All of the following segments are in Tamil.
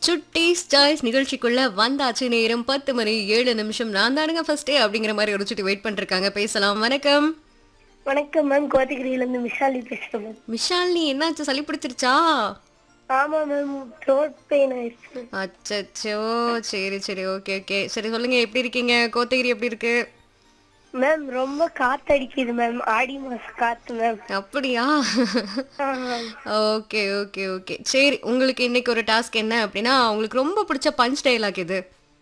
சுட்டீஸ் சாய்ஸ் நிகழ்ச்சிக்குள்ள வந்தாச்சு நேரம் பத்து மணி ஏழு நிமிஷம் நான் தானுங்க ஃபர்ஸ்டே அப்படிங்கிற மாதிரி ஒரு சுட்டி வெயிட் பண்ணிருக்காங்க பேசலாம் வணக்கம் வணக்கம் மேம் கோத்தகிரியில இருந்து விஷாலி பேசுறேன் மேம் விஷாலினி என்னாச்சு சளி பிடிச்சிருச்சா ஆமா மேம் த்ரோட் பெயின் ஆயிடுச்சு மேம் அச்சச்சோ சரி சரி ஓகே ஓகே சரி சொல்லுங்க எப்படி இருக்கீங்க கோத்தகிரி எப்படி இருக்கு மேம் ரொம்ப காத்தடிக்குது மேம் ஆடி மாசம் காத்து மேம் அப்படியா ஆமா. ஓகே ஓகே ஓகே சரி உங்களுக்கு இன்னைக்கு ஒரு டாஸ்க் என்ன அப்படின்னா உங்களுக்கு ரொம்ப பிடிச்ச பஞ்ச் டைலாக் இது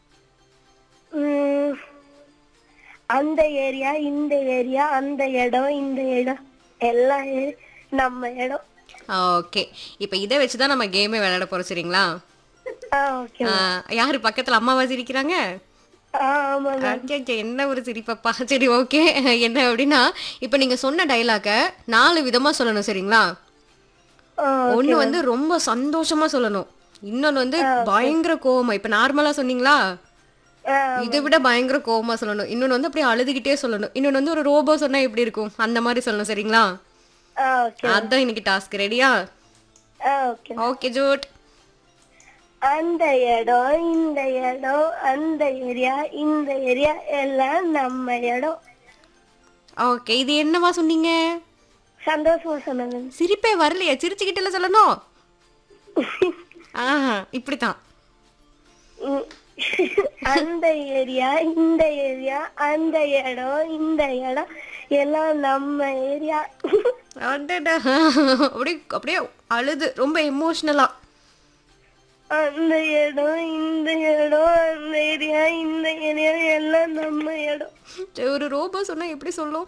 உம், அந்த ஏரியா இந்த ஏரியா அந்த இடம் இந்த இடம் எல்லா ஏரி- நம்ம இடம் ஓகே இப்போ இதை வச்சு தான் நம்ம கேமே விளையாட போறோம் சரிங்களா ஆ ஓகே ஆ, யாரு பக்கத்துல அம்மாவா சிரிக்கிறாங்க ஆ ஆமா மேம் ஓகே ஓகே என்ன ஒரு சிரிப்பப்பா சரி ஓகே என்ன அப்படின்னா இப்போ நீங்க சொன்ன டைலாக நாலு விதமா சொல்லணும் சரிங்களா ஆ, ஒண்ணு வந்து ரொம்ப சந்தோஷமா சொல்லணும் இன்னொன்னு வந்து பயங்கர கோவமா இப்ப நார்மலா சொன்னீங்களா ஆ, இதை விட பயங்கர கோவமா சொல்லணும் இன்னொன்னு வந்து அப்படியே அழுதுகிட்டே சொல்லணும் இன்னொன்னு வந்து ஒரு ரோபோ சொன்னா எப்படி இருக்கும் அந்த மாதிரி சொல்லணும் சரிங்களா ஆ ஓகே அதான் இன்னைக்கு டாஸ்க் ரெடியா ஆ ஓகே ஓகே ஜோட் அந்த இடம் இந்த இடம் அந்த ஏரியா இந்த ஏரியா எல்லாம் நம்ம இடம் ஓகே இது என்னவா சொன்னீங்க சந்தோஷமா சொன்னது சிரிப்பே வரலையா சிரிச்சுக்கிட்டல சொல்லணும் ஆஹா இப்படித்தான் உம். அந்த ஏரியா இந்த ஏரியா அந்த இடம் இந்த இடம் எல்லாம் நம்ம ஏரியா அடடா. அப்படியே அப்படியே அழுது ரொம்ப எமோஷ்னலா அந்த இடம் இந்த இடம் அந்த ஏரியா இந்த ஏரியா எல்லாம் நம்ம இடம் ஒரு ரோபோ சொன்னா எப்படி சொல்லும்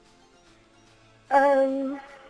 ஆம்.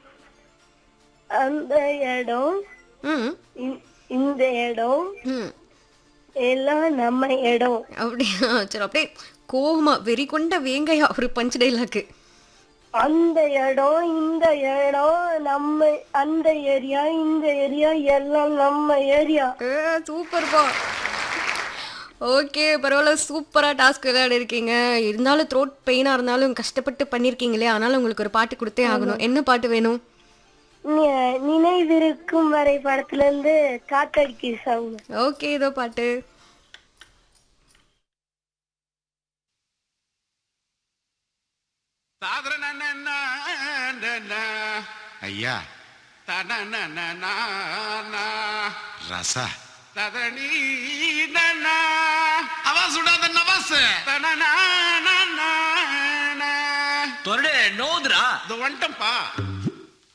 அந்த இடம் ம் இ- இந்த இடம் ம் எல்லாம் நம்ம இடம் அப்படியா சரி அப்படியே கோவமா வெறி கொண்ட வேங்கையா ஒரு பஞ்ச் டைலாக்கு அந்த இடம் இந்த இடம் நம்ம அந்த ஏரியா இந்த ஏரியா எல்லாம் நம்ம ஏரியா சூப்பர்ப்பா ஓகே பரவாயில்ல சூப்பரா டாஸ்க் விளையாடி இருக்கீங்க இருந்தாலும் த்ரோட் பெயினா இருந்தாலும் கஷ்டப்பட்டு பண்ணிருக்கீங்களே ஆனாலும் உங்களுக்கு ஒரு பாட்டு கொடுத்தே ஆகணும் என்ன பாட்டு வேணும் நி- நினைவிருக்கும் வரை படத்துல இருந்து காத்தடிக்கு சாங் ஓகே இதோ பாட்டு ஐயா ரச அவா சுடாத நவாஸ் தொரடு நோதுரா வந்துட்டம்பா